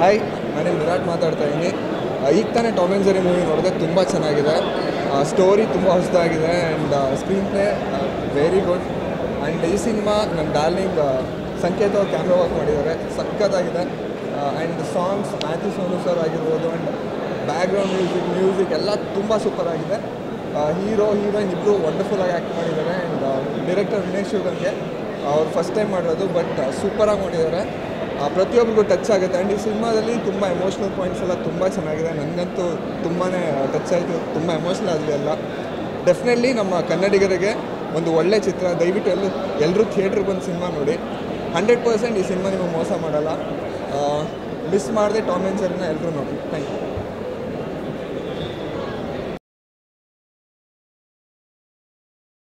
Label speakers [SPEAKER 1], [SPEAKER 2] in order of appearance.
[SPEAKER 1] hi ನಾನೇನು ವಿರಾಟ್ ಮಾತಾಡ್ತಾ ಇದ್ದೀನಿ ಈಗ ತಾನೇ ಟಾಮ್ ಆ್ಯಂಡ್ ಜೆರಿ ಮೂವಿ ನೋಡಿದೆ ತುಂಬ ಚೆನ್ನಾಗಿದೆ ಸ್ಟೋರಿ ತುಂಬ ಹೊಸದಾಗಿದೆ and screenplay very good and ಈ ಸಿನಿಮಾ ನನ್ನ ಡಾರ್ಲಿಂಗ್ ಸಂಕೇತ ಅವ್ರು ಕ್ಯಾಮ್ರಾ ವರ್ಕ್ ಮಾಡಿದ್ದಾರೆ ಸಖತ್ತಾಗಿದೆ and songs Matthew Sonu sir ಆಗಿರ್ಬೋದು ಆ್ಯಂಡ್ ಬ್ಯಾಕ್ಗ್ರೌಂಡ್ ಮ್ಯೂಸಿಕ್ ಮ್ಯೂಸಿಕ್ ಎಲ್ಲ ತುಂಬ ಸೂಪರ್ ಆಗಿದೆ ಹೀರೋ ಹೀರೋಯಿನ್ ಇಬ್ಬರು ವಂಡರ್ಫುಲ್ಲಾಗಿ ಆ್ಯಕ್ಟ್ ಮಾಡಿದ್ದಾರೆ ಆ್ಯಂಡ್ ಡೈರೆಕ್ಟರ್ ವಿನೇಶ್ ಶಿವಗಂಗೆ ಅವ್ರು ಫಸ್ಟ್ ಟೈಮ್ ಮಾಡಿರೋದು ಬಟ್ ಸೂಪರಾಗಿ ಮಾಡಿದ್ದಾರೆ ಆ, ಪ್ರತಿಯೊಬ್ಬರಿಗೂ ಟಚ್ ಆಗುತ್ತೆ ಆ್ಯಂಡ್ ಈ ಸಿನಿಮಾದಲ್ಲಿ ತುಂಬ ಎಮೋಷ್ನಲ್ ಪಾಯಿಂಟ್ಸ್ ಎಲ್ಲ ತುಂಬ ಚೆನ್ನಾಗಿದೆ ನನಗಂತೂ ತುಂಬಾ ಟಚ್ ಆಯಿತು ತುಂಬ ಎಮೋಷ್ನಲ್ ಆಗಿದೆ ಎಲ್ಲ ಡೆಫಿನೆಟ್ಲಿ ನಮ್ಮ ಕನ್ನಡಿಗರಿಗೆ ಒಂದು ಒಳ್ಳೆ ಚಿತ್ರ ದಯವಿಟ್ಟು ಎಲ್ಲೂ ಎಲ್ಲರೂ ಥಿಯೇಟ್ರಿಗೆ ಬಂದು ಸಿನಿಮಾ ನೋಡಿ ಹಂಡ್ರೆಡ್ ಪರ್ಸೆಂಟ್ ಈ ಸಿನಿಮಾ ನಿಮಗೆ ಮೋಸ ಮಾಡಲ್ಲ ಮಿಸ್ ಮಾಡದೆ ಟಾಮ್ ಆ್ಯಂಡ್ ಜೆರಿನ ಎಲ್ಲರೂ ನೋಡಿ ಥ್ಯಾಂಕ್ ಯು